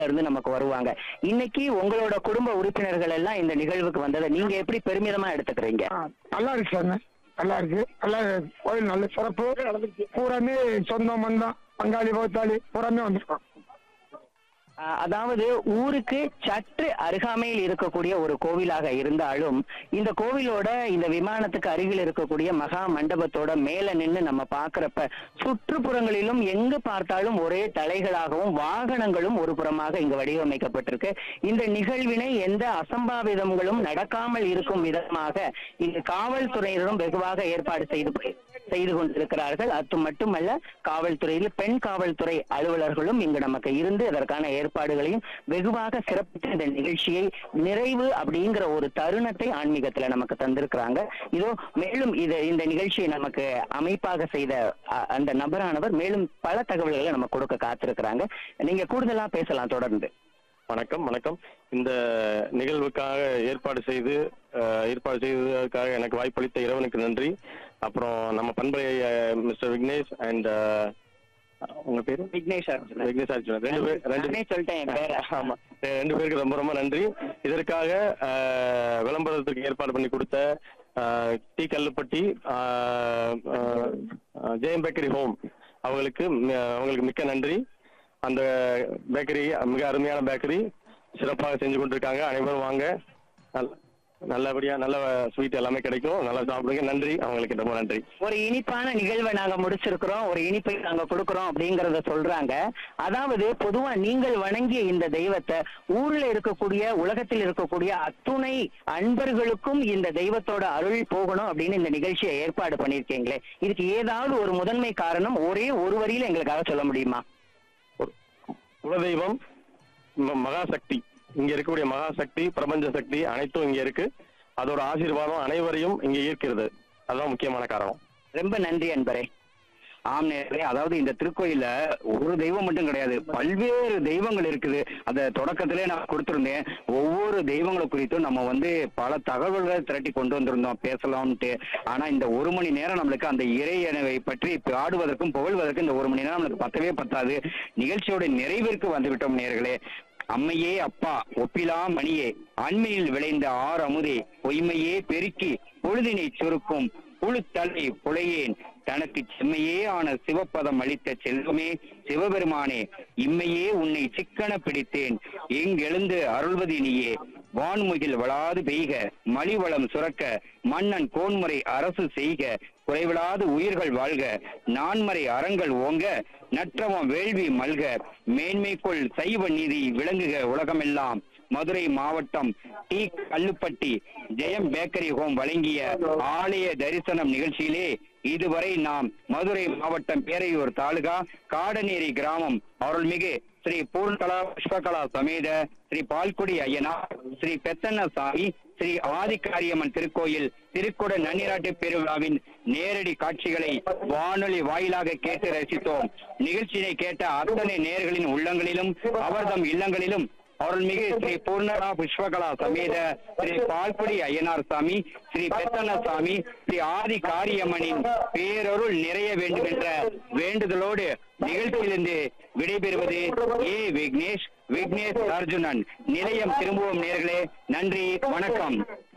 இருந்து நமக்கு வருவாங்க இன்னைக்கு உங்களோட குடும்ப உறுப்பினர்கள் எல்லாம் இந்த நிகழ்வுக்கு வந்ததை நீங்க எப்படி பெருமிதமா எடுத்துக்கிறீங்க ஆ, நல்லா இருக்கு சார் நல்லா இருக்கு நல்லா கோயில் நல்ல சிறப்பு பூராமே சொந்தம் பந்தம் பங்காளி பௌத்தாளி பூராமே வந்திருக்கோம் ஆஹ் அதாவது ஊருக்கு சற்று அருகாமையில் இருக்கக்கூடிய ஒரு கோவிலாக இருந்தாலும் இந்த கோவிலோட இந்த விமானத்துக்கு அருகில் இருக்கக்கூடிய மகா மண்டபத்தோட மேல நின்னு நம்ம பாக்குறப்ப சுற்றுப்புறங்களிலும் எங்கு பார்த்தாலும் ஒரே தலைகளாகவும் வாகனங்களும் ஒரு புறமாக இங்கு வடிவமைக்கப்பட்டிருக்கு இந்த நிகழ்வினை எந்த அசம்பாவிதங்களும் நடக்காமல் இருக்கும் விதமாக இந்த காவல்துறையினரும் வெகுவாக ஏற்பாடு செய்து செய்து கொண்டிருக்கிறார்கள் அது மட்டுமல்ல காவல்துறையில் பெண் காவல்துறை அலுவலர்களும் இங்கு நமக்கு இருந்து அதற்கான ஏற்பாடுகளையும் வெகுவாக சிறப்பித்து இந்த நிகழ்ச்சியை நிறைவு அப்படிங்கிற ஒரு தருணத்தை ஆன்மீகத்துல நமக்கு தந்திருக்கிறாங்க இதோ மேலும் இது இந்த நிகழ்ச்சியை நமக்கு அமைப்பாக செய்த அ- அந்த நபரானவர் மேலும் பல தகவல்களை நம்ம கொடுக்க காத்திருக்கிறாங்க நீங்க கூடுதலா பேசலாம் தொடர்ந்து வணக்கம் வணக்கம் இந்த நிகழ்வுக்காக ஏற்பாடு செய்து அஹ், ஏற்பாடு செய்ததற்காக எனக்கு வாய்ப்பளித்த இறைவனுக்கு நன்றி அப்புறம் நம்ம பண்பலை மிஸ்டர் விக்னேஷ் அண்ட் உங்க பேரு விக்னேஷ் அர்ஜுனன். விக்னேஷ் அர்ஜுனன் ரெண்டு பேர் ரெண்டு நானே சொல்லிட்டேன் என் பேரை. ஆமா அஹ், ரெண்டு பேருக்கு ரொம்ப ரொம்ப நன்றி இதற்காக அஹ், விளம்பரத்துக்கு ஏற்பாடு பண்ணி கொடுத்த அஹ், டி கல்லுப்பட்டி அஹ், அஹ், அஹ், ஜெயம் பேக்கரி ஹோம் அவங்களுக்கு ம- அவங்களுக்கு மிக்க நன்றி அந்த பேக்கரி மிக அருமையான பேக்கரி சிறப்பாக செஞ்சு கொண்டிருக்காங்க அனைவரும் வாங்க நல்ல- நல்லபடியா நல்ல ஸ்வீட் எல்லாமே கிடைக்கும் நல்லா சாப்பிடுங்க நன்றி அவங்களுக்கு ரொம்ப நன்றி ஒரு இனிப்பான நிகழ்வை நாங்க முடிச்சிருக்கிறோம் ஒரு இனிப்பை நாங்க கொடுக்கிறோம் அப்படிங்கறத சொல்றாங்க அதாவது பொதுவா நீங்கள் வணங்கிய இந்த தெய்வத்தை ஊர்ல இருக்கக்கூடிய உலகத்தில் இருக்கக்கூடிய அத்துணை அன்பர்களுக்கும் இந்த தெய்வத்தோட அருள் போகணும் அப்படின்னு இந்த நிகழ்ச்சியை ஏற்பாடு பண்ணிருக்கீங்களே இதுக்கு ஏதாவது ஒரு முதன்மை காரணம் ஒரே ஒரு வரியில எங்களுக்காக சொல்ல முடியுமா ஒரு குலதெய்வம் ம- மகாசக்தி இங்க இருக்கக்கூடிய மகாசக்தி பிரபஞ்ச சக்தி அனைத்தும் இங்க இருக்கு அதோட ஆசீர்வாதம் அனைவரையும் இங்க ஈர்க்கிறது அதுதான் முக்கியமான காரணம் ரொம்ப நன்றி அன்பரே ஆம் நேரே அதாவது இந்த திருக்கோயில்ல ஒரு தெய்வம் மட்டும் கிடையாது பல்வேறு தெய்வங்கள் இருக்குது அத தொடக்கத்திலே நான் கொடுத்திருந்தேன் ஒவ்வொரு தெய்வங்களை குறித்தும் நம்ம வந்து பல தகவல்களை திரட்டி கொண்டு வந்திருந்தோம் பேசலாம்ட்டு ஆனா இந்த ஒரு மணி நேரம் நம்மளுக்கு அந்த இறையனவை பற்றி பாடுவதற்கும் புகழ்வதற்கும் இந்த ஒரு மணி நேரம் நம்மளுக்கு பத்தவே பத்தாது நிகழ்ச்சியோட நிறைவிற்கு வந்துவிட்டோம் நேர்களே அம்மையே அப்பா ஒப்பிலா மணியே அண்மையில் விளைந்த ஆறு அமுதே பொய்மையே பெருக்கி பொழுதினை சுருக்கும் புழுத்தலை புலையேன் தனக்கு செம்மையே ஆன சிவப்பதம் அளித்த செல்வமே சிவபெருமானே இம்மையே உன்னை சிக்கன பிடித்தேன் எங்கெழுந்து அருள்வது நீயே வான்முகில் வளாது பெய்க மலிவளம் சுரக்க மன்னன் கோன்முறை அரசு செய்க குறைவிலாது உயிர்கள் வாழ்க நான்மறை அறங்கள் ஓங்க நற்றவம் வேள்வி மல்க மேன்மைக்குள் சைவ நீதி விளங்குக உலகமெல்லாம் மதுரை மாவட்டம் T Kallupatti Jayam bakery home வழங்கிய ஆலய தரிசனம் நிகழ்ச்சியிலே இதுவரை நாம் மதுரை மாவட்டம் பேரையூர் தாலுகா காடநேரி கிராமம் அருள்மிகு ஸ்ரீ பூர்ணகலா புஷ்பகலா சமேத ஸ்ரீ பால்குடி ஐயனார் ஸ்ரீ பெத்தண்ணசாமி ஸ்ரீ ஆதிக்காரியம்மன் திருக்கோயில் திருக்குட நன்னிராட்டு பெருவிழாவின் நேரடி காட்சிகளை வானொலி வாயிலாக கேட்டு ரசித்தோம் நிகழ்ச்சியை கேட்ட அத்தனை நேர்களின் உள்ளங்களிலும் அவர்தம் இல்லங்களிலும் அருள்மிகு ஸ்ரீ பூர்ணகலா புஷ்பகலா சமேத ஸ்ரீ பால்குடி ஐயனார் சாமி ஸ்ரீ பெத்தண்ணசாமி ஸ்ரீ ஆதி காரியம்மனின் பேரருள் நிறைய வேண்டும் என்ற வேண்டுதலோடு நிகழ்ச்சியிலிருந்து விடைபெறுவது ஏ விக்னேஷ் விக்னேஷ் அர்ஜுனன் நிலையம் திரும்புவோம் நேர்களே நன்றி வணக்கம்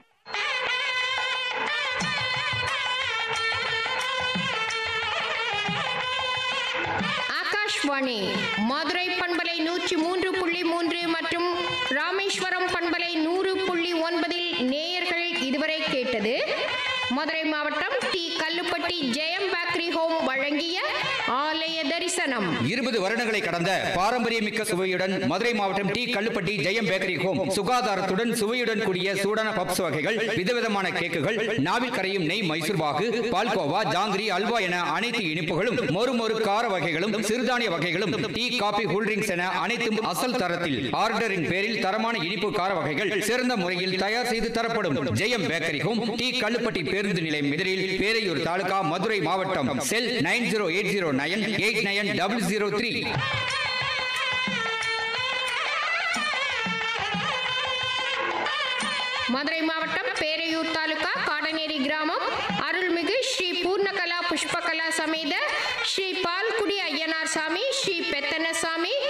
ஆகாஷ்வாணி மதுரை பண்பலை நூற்றி மூன்று புள்ளி மூன்று மற்றும் ராமேஸ்வரம் பண்பலை நூறு புள்ளி ஒன்பதில் நேயர்கள் இதுவரை கேட்டது மதுரை மாவட்டம் T Kallupatti Jayam bakery home வழங்கிய ஆலய தரிசனம் இருபது வருடங்களை கடந்த பாரம்பரியமிக்க சுவையுடன் மதுரை மாவட்டம் T Kallupatti Jayam bakery home சுகாதாரத்துடன் சுவையுடன் கூடிய சூடான பப்ஸ் வகைகள் விதவிதமான கேக்குகள் நாவில் கரையும் நெய் மைசூர் பாகு பால்கோவா ஜாங்கிரி அல்வா என அனைத்து இனிப்புகளும் மொறு மொறு கார வகைகளும் சிறுதானிய வகைகளும் டீ காபி கூல்ட்ரிங்க்ஸ் என அனைத்தும் அசல் தரத்தில் ஆர்டரின் பேரில் தரமான இனிப்பு கார வகைகள் சிறந்த முறையில் தயார் செய்து தரப்படும் Jayam bakery home T Kallupatti பேருந்து நிலையம் எதிரில் பேரையூர் தாலுகா மதுரை மாவட்டம் cell nine zero eight zero nine eight nine double zero three Madurai மாவட்டம் பேரையூர் தாலுகா காடநேரி கிராமம் அருள்மிகு ஸ்ரீ பூர்ணகலா புஷ்பகலா சமேத ஸ்ரீ பால்குடி ஐயனார் சாமி ஸ்ரீ பெத்தனசாமி